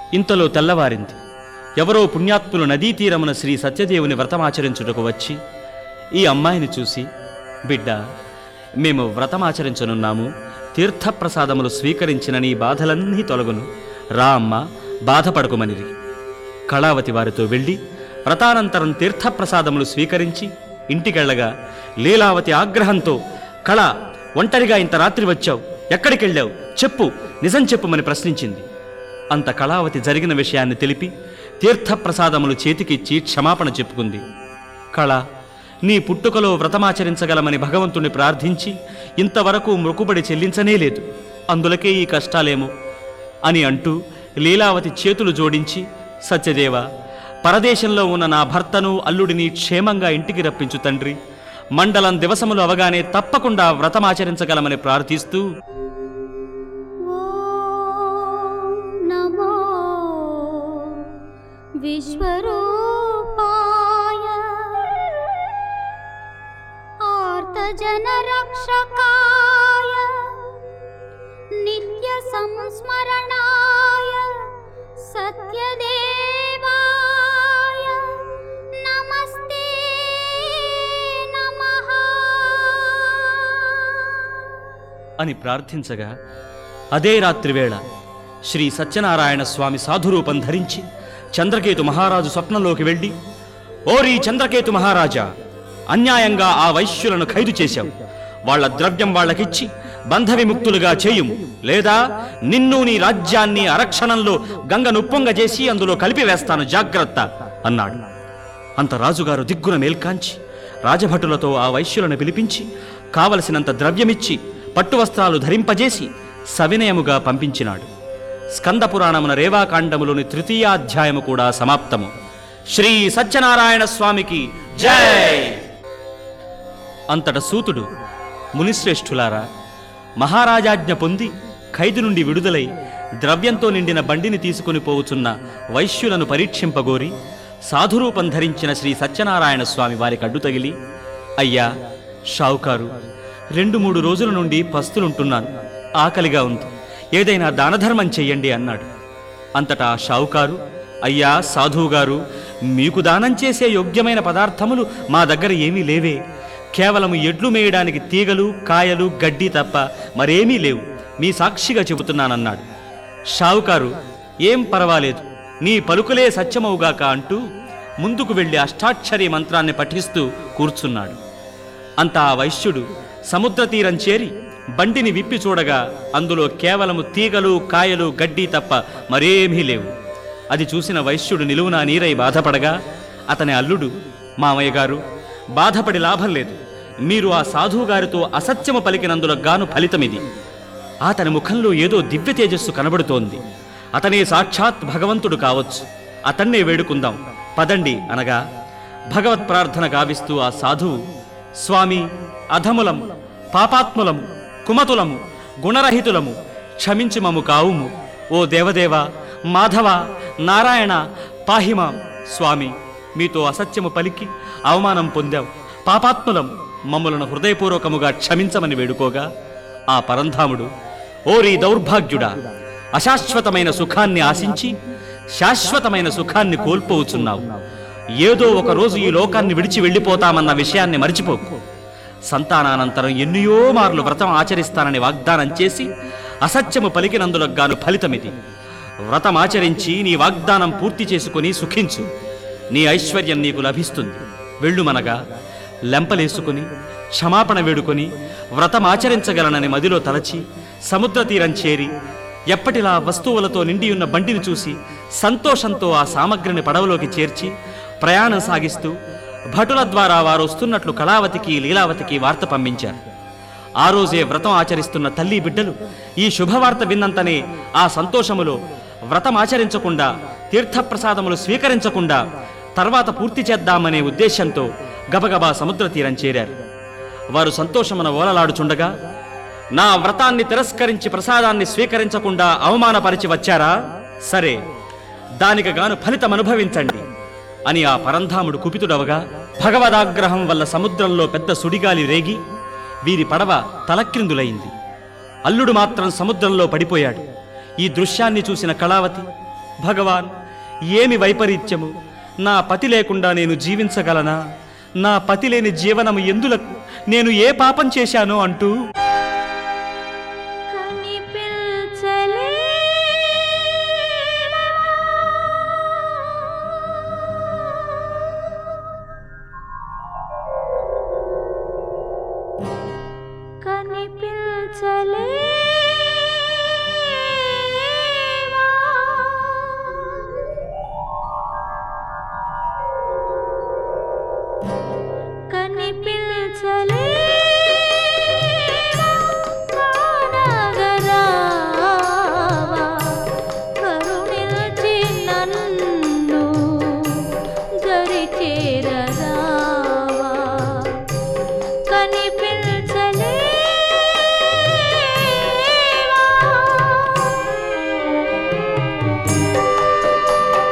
ఇంతలో తెల్లవారింది ఎవరో పుణ్యాత్ములు నదీ తీరమున శ్రీ సత్యదేవుని వ్రతమాచరించుటకు వచ్చి ఈ అమ్మాయిని చూసి బిడ్డ మేము వ్రతమాచరించనున్నాము తీర్థప్రసాదములు స్వీకరించిన నీ బాధలన్నీ తొలగును రా అమ్మ బాధపడకుమనిరి కళావతి వారితో వెళ్ళి వ్రతానంతరం తీర్థప్రసాదములు స్వీకరించి ఇంటికెళ్ళగా లీలావతి ఆగ్రహంతో కళ ఒంటరిగా ఇంత రాత్రి వచ్చావు ఎక్కడికెళ్ళావు చెప్పు నిజం చెప్పుమని ప్రశ్నించింది అంత కళావతి జరిగిన విషయాన్ని తెలిపి తీర్థప్రసాదములు చేతికిచ్చి క్షమాపణ చెప్పుకుంది కళ నీ పుట్టుకలో వ్రతమాచరించగలమని భగవంతుణ్ణి ప్రార్థించి ఇంతవరకు మొక్కుబడి చెల్లించనే లేదు అందులకే ఈ కష్టాలేమో అని అంటూ లీలావతి చేతులు జోడించి సత్యదేవ పరదేశంలో ఉన్న నా భర్తను అల్లుడిని క్షేమంగా ఇంటికి రప్పించు తండ్రి మండలం దివసములు అవగానే తప్పకుండా వ్రతమాచరించగలమని ప్రార్థిస్తూ ॐ नमो विश्वरूपाय आर्तजनरक्षकाय नित्यसंस्मरणाय सत्यदेवाय नमस्ते नमः అని ప్రార్థించగా అదే రాత్రి వేళ శ్రీ సత్యనారాయణ స్వామి సాధురూపం ధరించి చంద్రకేతు మహారాజు స్వప్నంలోకి వెళ్ళి ఓరి చంద్రకేతు మహారాజా అన్యాయంగా ఆ వైశ్యులను ఖైదు చేశావు వాళ్ళ ద్రవ్యం వాళ్ళకిచ్చి బంధ విముక్తులుగా చేయుము లేదా నిన్ను నీ రాజ్యాన్ని అరక్షణంలో గంగ నుప్పొంగ చేసి అందులో కలిపి వేస్తాను జాగ్రత్త అన్నాడు అంత రాజుగారు దిగ్గున మేల్కాంచి రాజభటులతో ఆ వైశ్యులను పిలిపించి కావలసినంత ద్రవ్యమిచ్చి పట్టు వస్త్రాలు ధరింపజేసి సవినయముగా పంపించినాడు స్కంద పురాణమున రేవాకాండములోని తృతీయాధ్యాయము కూడా సమాప్తము శ్రీ సత్యనారాయణ స్వామికి జై అంతట సూతుడు మునిశ్రేష్ఠులారా మహారాజాజ్ఞ పొంది ఖైదు నుండి విడుదలై ద్రవ్యంతో నిండిన బండిని తీసుకుని పోవుచున్న వైశ్యులను పరీక్షింపగోరి సాధురూపం ధరించిన శ్రీ సత్యనారాయణ స్వామి వారికి అడ్డు తగిలి అయ్యా షావుకారు రెండు మూడు రోజుల నుండి పస్తులుంటున్నాను ఆకలిగా ఉంది ఏదైనా దానధర్మం చెయ్యండి అన్నాడు అంతటా ఆ షావుకారు అయ్యా సాధువుగారు మీకు దానం చేసే యోగ్యమైన పదార్థములు మా దగ్గర ఏమీ లేవే కేవలం ఎడ్లు మేయడానికి తీగలు కాయలు గడ్డి తప్ప మరేమీ లేవు మీ సాక్షిగా చెబుతున్నానన్నాడు షావుకారు ఏం పర్వాలేదు నీ పలుకులే సత్యమవుగాక అంటూ ముందుకు వెళ్ళి అష్టాక్షరి మంత్రాన్ని పఠిస్తూ కూర్చున్నాడు అంత ఆ వైశ్యుడు సముద్ర తీరం చేరి బండిని విప్పి చూడగా అందులో కేవలము తీగలు కాయలు గడ్డి తప్ప మరేమీ లేవు అది చూసిన వైశ్యుడు నిలువునా నీరై బాధపడగా అతని అల్లుడు మామయ్య గారు బాధపడి లాభం లేదు మీరు ఆ సాధువు గారితో అసత్యము పలికినందులకు గాను ఫలితమిది అతని ముఖంలో ఏదో దివ్య తేజస్సు కనబడుతోంది అతనే సాక్షాత్ భగవంతుడు కావచ్చు అతన్నే వేడుకుందాం పదండి అనగా భగవత్ ప్రార్థన గావిస్తూ ఆ సాధువు స్వామి అధములము పాపాత్ములము కుమతులము గుణరహితులము క్షమించి మము కావుము ఓ దేవదేవ మాధవ నారాయణ పాహిమా స్వామి మీతో అసత్యము పలికి అవమానం పొందాం పాపాత్ములం మమ్మలను హృదయపూర్వకముగా క్షమించమని వేడుకోగా ఆ పరంధాముడు ఓరి దౌర్భాగ్యుడా అశాశ్వతమైన సుఖాన్ని ఆశించి శాశ్వతమైన సుఖాన్ని కోల్పోవుచున్నావు ఏదో ఒక రోజు ఈ లోకాన్ని విడిచి వెళ్ళిపోతామన్న విషయాన్ని మరిచిపోకు సంతానానంతరం ఎన్నయో మార్లు వ్రతం ఆచరిస్తానని వాగ్దానం చేసి అసత్యము పలికినందులకు గాను ఫలితమిది వ్రతం ఆచరించి నీ వాగ్దానం పూర్తి చేసుకుని సుఖించు నీ ఐశ్వర్యం నీకు లభిస్తుంది వెళ్ళుమనగా లెంపలేసుకుని క్షమాపణ వేడుకొని వ్రతం ఆచరించగలనని మదిలో తలచి సముద్ర తీరం చేరి ఎప్పటిలా వస్తువులతో నిండియున్న బండిని చూసి సంతోషంతో ఆ సామగ్రిని పడవలోకి చేర్చి ప్రయాణం సాగిస్తూ భటుల ద్వారా వారు వస్తున్నట్లు కళావతికి లీలావతికి వార్త పంపించారు ఆ రోజే వ్రతం ఆచరిస్తున్న తల్లి బిడ్డలు ఈ శుభవార్త విన్నంతనే ఆ సంతోషములో వ్రతం ఆచరించకుండా తీర్థప్రసాదములు స్వీకరించకుండా తర్వాత పూర్తి చేద్దామనే ఉద్దేశంతో గబగబా సముద్ర తీరం చేరారు వారు సంతోషమున ఓలలాడుచుండగా నా వ్రతాన్ని తిరస్కరించి ప్రసాదాన్ని స్వీకరించకుండా అవమానపరిచి వచ్చారా సరే దానికి గాను ఫలితం అనుభవించండి అని ఆ పరంధాముడు కుపితుడవగా భగవదాగ్రహం వల్ల సముద్రంలో పెద్ద సుడిగాలి రేగి వీరి పడవ తలక్రిందులైంది అల్లుడు మాత్రం సముద్రంలో పడిపోయాడు ఈ దృశ్యాన్ని చూసిన కళావతి భగవాన్ ఏమి వైపరీత్యము నా పతి లేకుండా నేను జీవించగలనా నా పతి లేని జీవనము ఎందులకు నేను ఏ పాపం చేశానో అంటూ కనిపించలేవా కానగరావా కరుణించి నన్ను దరి చేరరావా కనిపించలేవా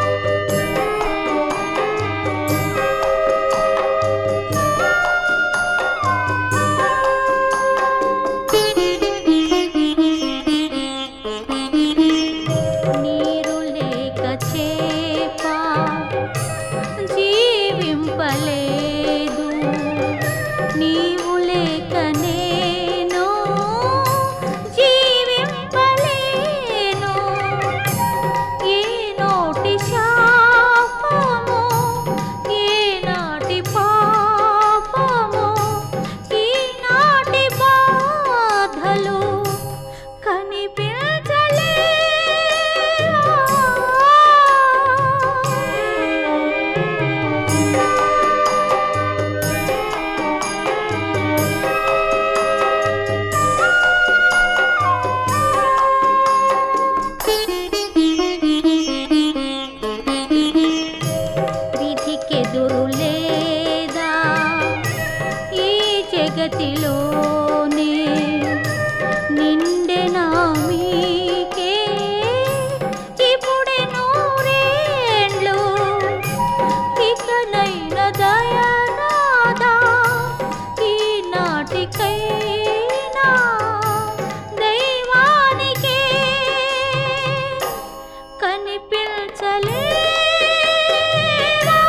నీరు లేక చేప జీవింపలేదు నీవు లేక నేను జీవింపలేను ఏ నోటి శాపము ఏ నాటి పాపము ఈ నాటి బాధలు కనిపించలేవా విధికెదురు లేదా ఈ జగతిలోనే నిండెనా మీకే ఇప్పుడే నూరేండ్లు ఇకనైన దయనాదా ఈనాటికైనా దైవానికే కనిపించలేవా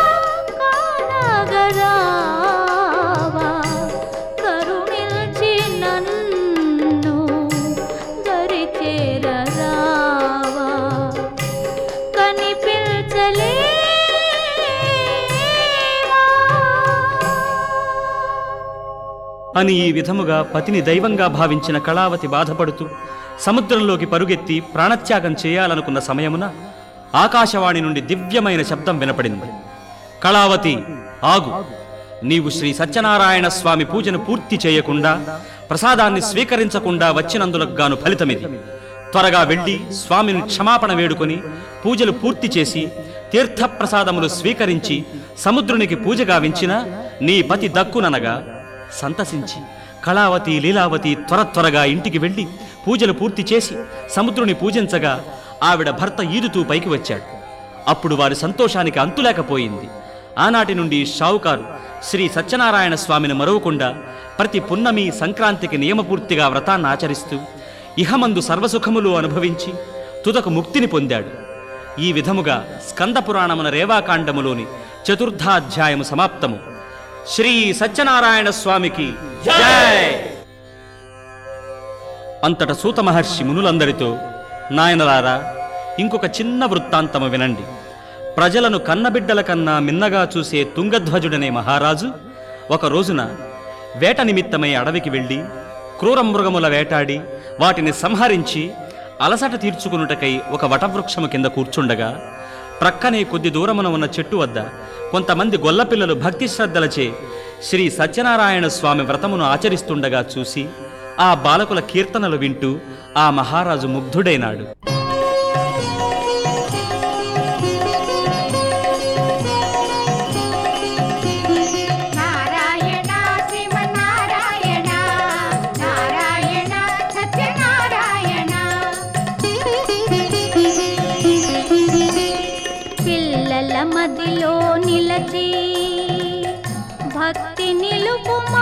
కానగరావా కరుణించి నన్ను దరి చేరరావా కనిపించలేవా అని ఈ విధముగా పతిని దైవంగా భావించిన కళావతి బాధపడుతూ సముద్రంలోకి పరుగెత్తి ప్రాణత్యాగం చేయాలనుకున్న సమయమున ఆకాశవాణి నుండి దివ్యమైన శబ్దం వినపడింది కళావతి ఆగు నీవు శ్రీ సత్యనారాయణ స్వామి పూజను పూర్తి చేయకుండా ప్రసాదాన్ని స్వీకరించకుండా వచ్చినందులకు గాను ఫలితమిది త్వరగా వెళ్ళి స్వామిని క్షమాపణ వేడుకొని పూజలు పూర్తి చేసి తీర్థప్రసాదములు స్వీకరించి సముద్రునికి పూజ గావించిన నీ పతి దక్కుననగా సంతసించి కళావతి లీలావతి త్వర త్వరగా ఇంటికి వెళ్ళి పూజలు పూర్తి చేసి సముద్రుని పూజించగా ఆవిడ భర్త ఈదుతూ పైకి వచ్చాడు అప్పుడు వారి సంతోషానికి అంతులేకపోయింది ఆనాటి నుండి షావుకారు శ్రీ సత్యనారాయణ స్వామిని మరవకుండా ప్రతి పున్నమి సంక్రాంతికి నియమపూర్తిగా వ్రతాన్ని ఆచరిస్తూ ఇహమందు సర్వసుఖములు అనుభవించి తుదకు ముక్తిని పొందాడు ఈ విధముగా స్కంద పురాణమున రేవాకాండములోని చతుర్థాధ్యాయము సమాప్తము శ్రీ సత్యనారాయణ స్వామికి జై అంతట సూత మహర్షి మునులందరితో నాయనలారా ఇంకొక చిన్న వృత్తాంతము వినండి ప్రజలను కన్నబిడ్డల కన్నా మిన్నగా చూసే తుంగధ్వజుడనే మహారాజు ఒక రోజున వేట నిమిత్తమై అడవికి వెళ్ళి క్రూర మృగముల వేటాడి వాటిని సంహరించి అలసట తీర్చుకునుటకై ఒక వటవృక్షము కింద కూర్చుండగా ప్రక్కనే కొద్ది దూరమున ఉన్న చెట్టు వద్ద కొంతమంది గొల్లపిల్లలు భక్తి శ్రద్ధలచే శ్రీ సత్యనారాయణ స్వామి వ్రతమును ఆచరిస్తుండగా చూసి ఆ బాలకుల కీర్తనలు వింటూ ఆ మహారాజు ముగ్ధుడైనాడు నారాయణ శ్రీమన్నారాయణ నారాయణ సత్యనారాయణ పిల్లల మదిలో నిలచి భక్తి నిలుపుమా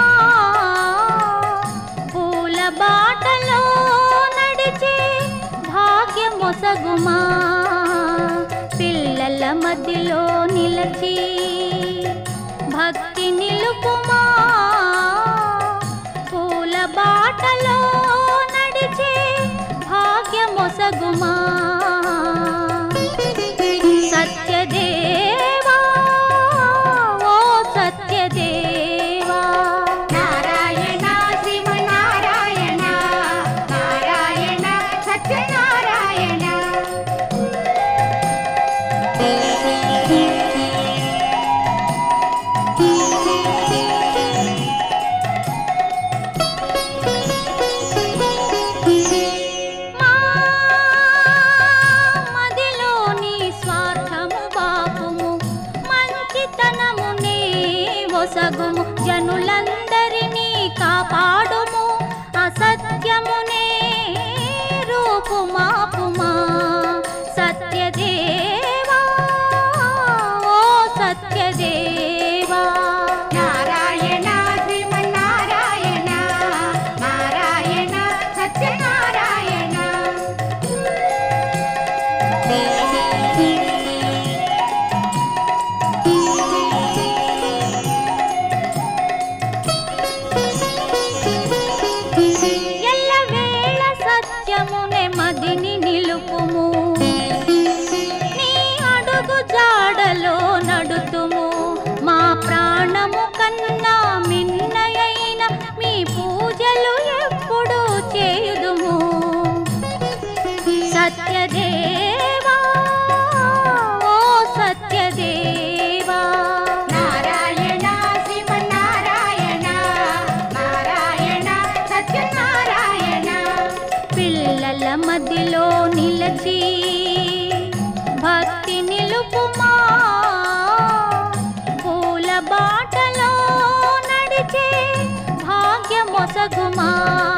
పూల బాటలో నడిచి భాగ్యమొసగుమా భక్తి నిలుపుమా పూల బాటలో నడిచే భాగ్యమొసగుమా సత్యదేవా ఓ సత్యదేవా నారాయణ శివ నారాయణ నారాయణ సత్యనారాయణ మా మదిలోని స్వార్థము బాపుము మంచితనమునే ఒసగుము జనులందరినీ కాపాడుము అసత్యమునే రూపుమాపుమా సత్యదేవా ఓ సత్యదేవా నారాయణ శివ నారాయణ నారాయణ సత్యనారాయణ ఎల్లవేళ సత్యమునే మదిని నిలుపుము నీ అడుగు జాడలో నడుతుము మా ప్రాణము కన్నా మిన్నయైన మీ పూజలు ఎప్పుడు చేయుదుము సత్యదేవా ఓ సత్యదేవా నారాయణ శివ నారాయణ నారాయణ సత్యనారాయణ పిల్లల మధ్యలో నిలచి భక్తి నిలుపుమా పూల బాటలో నడిచే భాగ్యమొసగుమా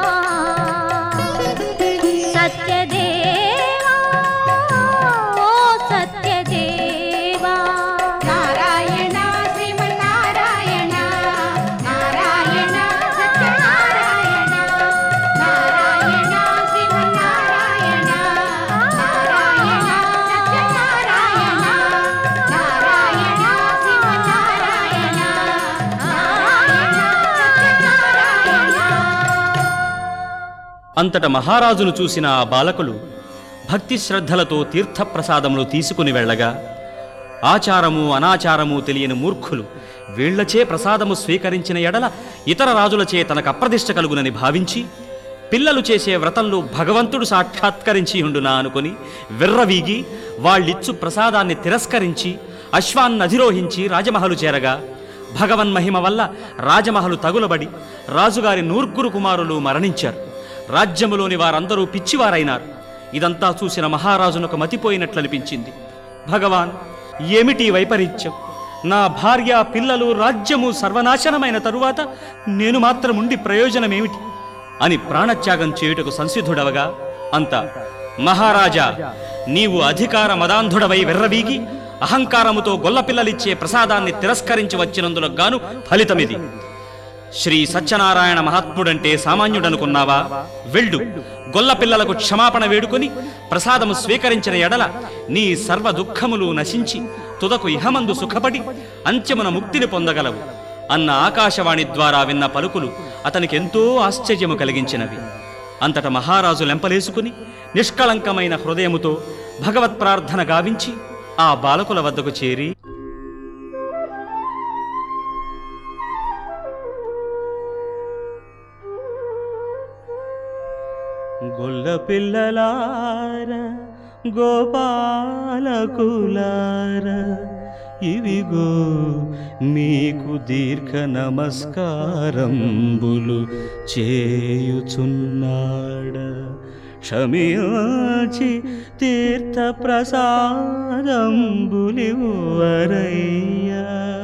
సత్యదేవా ఓ సత్యదేవా నారాయణ శివ నారాయణ నారాయణ సత్యనారాయణ నారాయణ శివ నారాయణ నారాయణ సత్యనారాయణ నారాయణ శివ నారాయణ నారాయణ సత్యనారాయణ అంతట మహారాజును చూసిన ఆ బాలకులు భక్తి శ్రద్ధలతో తీర్థప్రసాదములు తీసుకుని వెళ్ళగా ఆచారము అనాచారము తెలియని మూర్ఖులు వీళ్లచే ప్రసాదము స్వీకరించిన ఎడల ఇతర రాజులచే తనకు అప్రదిష్ట కలుగునని భావించి పిల్లలు చేసే వ్రతంలో భగవంతుడు సాక్షాత్కరించి ఉండునా అనుకుని విర్రవీగి వాళ్ళిచ్చు ప్రసాదాన్ని తిరస్కరించి అశ్వాన్ని అధిరోహించి రాజమహలు చేరగా భగవన్మహిమ వల్ల రాజమహలు తగులబడి రాజుగారి నూర్గురు కుమారులు మరణించారు రాజ్యములోని వారందరూ పిచ్చివారైనారు ఇదంతా చూసిన మహారాజునకు మతిపోయినట్లనిపించింది భగవాన్ ఏమిటి ఈ వైపరీత్యం నా భార్య పిల్లలు రాజ్యము సర్వనాశనమైన తరువాత నేను మాత్రం ఉండి ప్రయోజనమేమిటి అని ప్రాణత్యాగం చేయుటకు సంసిద్ధుడవగా అంత మహారాజా నీవు అధికార మదాంధుడవై వెర్రవీగి అహంకారముతో గొల్లపిల్లలిచ్చే ప్రసాదాన్ని తిరస్కరించి వచ్చినందులకు గాను ఫలితమిది శ్రీ సత్యనారాయణ మహాత్ముడంటే సామాన్యుడనుకున్నావా వెళ్ళు గొల్ల పిల్లలకు క్షమాపణ వేడుకొని ప్రసాదము స్వీకరించిన ఎడల నీ సర్వ దుఃఖములు నశించి తుదకు ఇహమందు సుఖపడి అంత్యమున ముక్తిని పొందగలవు అన్న ఆకాశవాణి ద్వారా విన్న పలుకులు అతనికెంతో ఆశ్చర్యము కలిగించినవి అంతట మహారాజు లెంపలేసుకుని నిష్కళంకమైన హృదయముతో భగవత్ ప్రార్థన గావించి ఆ బాలకుల వద్దకు చేరి గొల్ల పిల్లలార గోపాలకులార ఇవిగో మీకు దీర్ఘ నమస్కారంబులు చేయుచున్నాడ క్షమించి తీర్థ ప్రసాదంబులివరయ్యా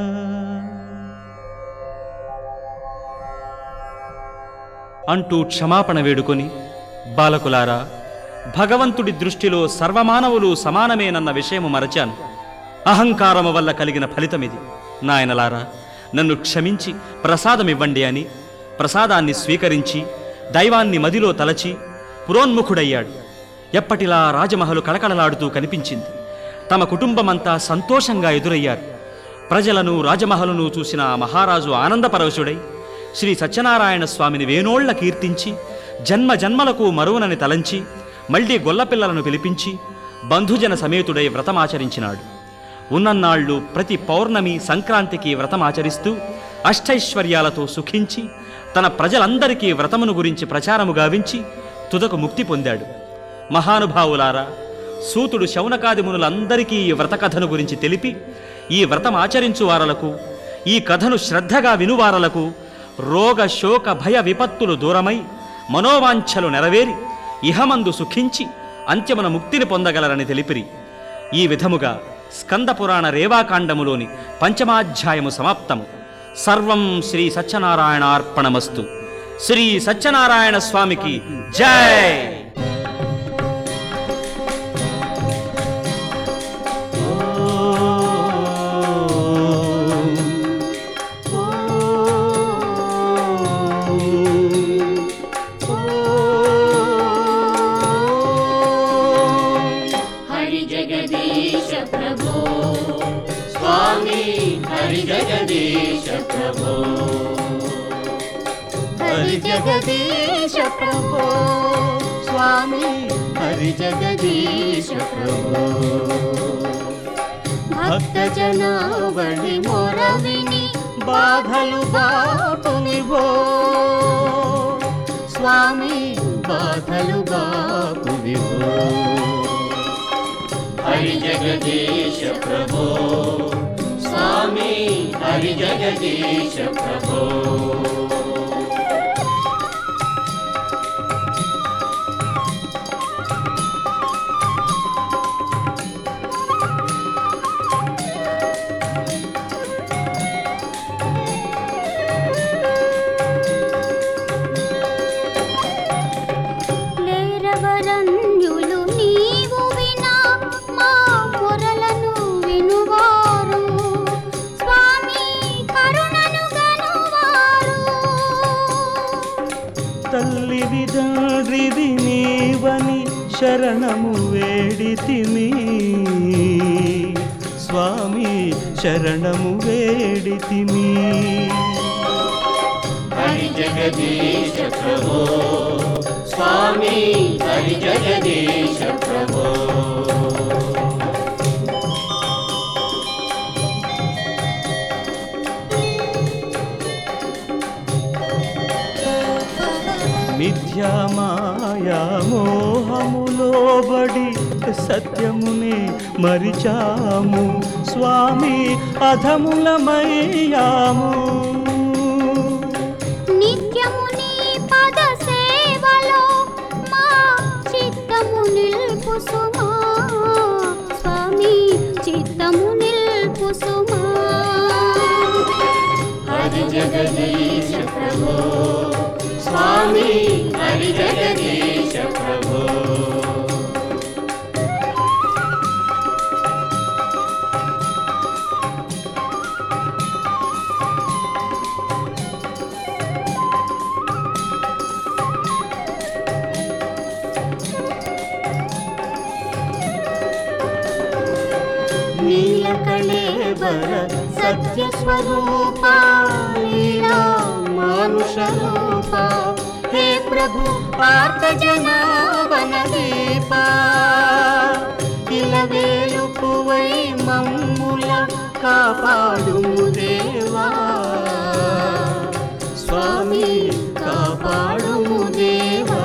అంటూ క్షమాపణ వేడుకొని బాలకులారా భగవంతుడి దృష్టిలో సర్వమానవులు సమానమేనన్న విషయము మరచాను అహంకారము వల్ల కలిగిన ఫలితమిది నాయనలారా నన్ను క్షమించి ప్రసాదమివ్వండి అని ప్రసాదాన్ని స్వీకరించి దైవాన్ని మదిలో తలచి పురోన్ముఖుడయ్యాడు ఎప్పటిలా రాజమహలు కళకళలాడుతూ కనిపించింది తమ కుటుంబమంతా సంతోషంగా ఎదురయ్యారు ప్రజలను రాజమహలును చూసిన ఆ మహారాజు ఆనందపరవశుడై శ్రీ సత్యనారాయణ స్వామిని వేనోళ్ల కీర్తించి జన్మ జన్మలకు మరువనని తలంచి మళ్ళీ గొల్లపిల్లలను పిలిపించి బంధుజన సమేతుడై వ్రతమాచరించినాడు ఉన్నన్నాళ్ళు ప్రతి పౌర్ణమి సంక్రాంతికి వ్రతమాచరిస్తూ అష్టైశ్వర్యాలతో సుఖించి తన ప్రజలందరికీ వ్రతమును గురించి ప్రచారము గావించి తుదకు ముక్తి పొందాడు మహానుభావులారా సూతుడు శౌనకాది మునులందరికీ ఈ వ్రత కథను గురించి తెలిపి ఈ వ్రతం ఆచరించు వారలకు ఈ కథను శ్రద్ధగా వినువారలకు రోగ శోక భయ విపత్తులు దూరమై మనోవాంఛలు నెరవేరి ఇహమందు సుఖించి అంత్యమున ముక్తిని పొందగలరని తెలిపిరి ఈ విధముగా స్కంద పురాణ రేవాకాండములోని పంచమాధ్యాయము సమాప్తము సర్వం శ్రీ సత్యనారాయణార్పణమస్తు శ్రీ సత్యనారాయణ స్వామికి జై హరి జగదీశ ప్రభో స్వామి హరి జగదీశ ప్రభో హరి జగదీశ ప్రభో స్వామి హరి జగదీశ ప్రభో భక్త జనావళి మొరవిని బాధలు బాపునివో స్వామి బాధలు బాపునివో హరి జగదీశ ప్రభో స్వామి హరి జగదీశ ప్రభో లేరవరన్యులు నీవు వినా మా మొరలను వినువారు స్వామి కరుణను గనువారు తల్లి విదండ్రిది నీవని శరణము వేడితిమి స్వామి శరణము వేడితిమి హరి జగదీశ ప్రభో స్వామి హరి జగదీశ ప్రభో మిథ్యా మాయా మోహములోబడి సత్యముని మరిచాము స్వామి అధములమయ్యాము నిత్యము నీ పద సేవలో మా చిత్తము నిల్పు సుమా స్వామి చిత్తము నిల్పు సుమా హరి జగదీశ ప్రభో స్వామి హరి జగదీశ ప్రభో నీలకళేవర సత్య స్వరూప లీలా మానుష రూప హే ప్రభు పార్థ జనావన దీప ఇలవేలుపువై మమ్ముల కాపాడుము దేవా స్వామి కాపాడుము దేవా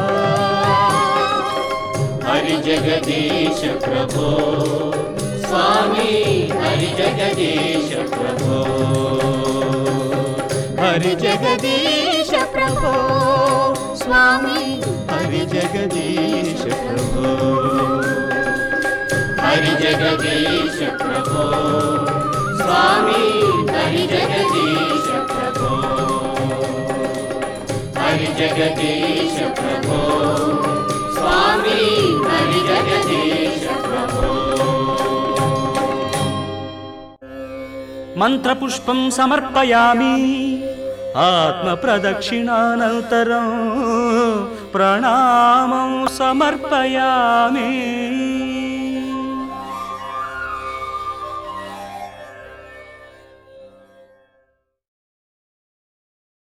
హరి జగదీశ ప్రభో స్వామి హరి జగదీశ ప్రభో హరి జగదీశ ప్రభో స్వామి హరి జగదీశ ప్రభో హరి జగదీశ ప్రభో స్వామి హరి జగదీశ ప్రభో హరి జగదీశ ప్రభో స్వామి హరి జగదీశ ప్రభో మంత్రపుష్పం సమర్పయామి ఆత్మ ప్రదక్షిణానంతరం ప్రణామం సమర్పయామి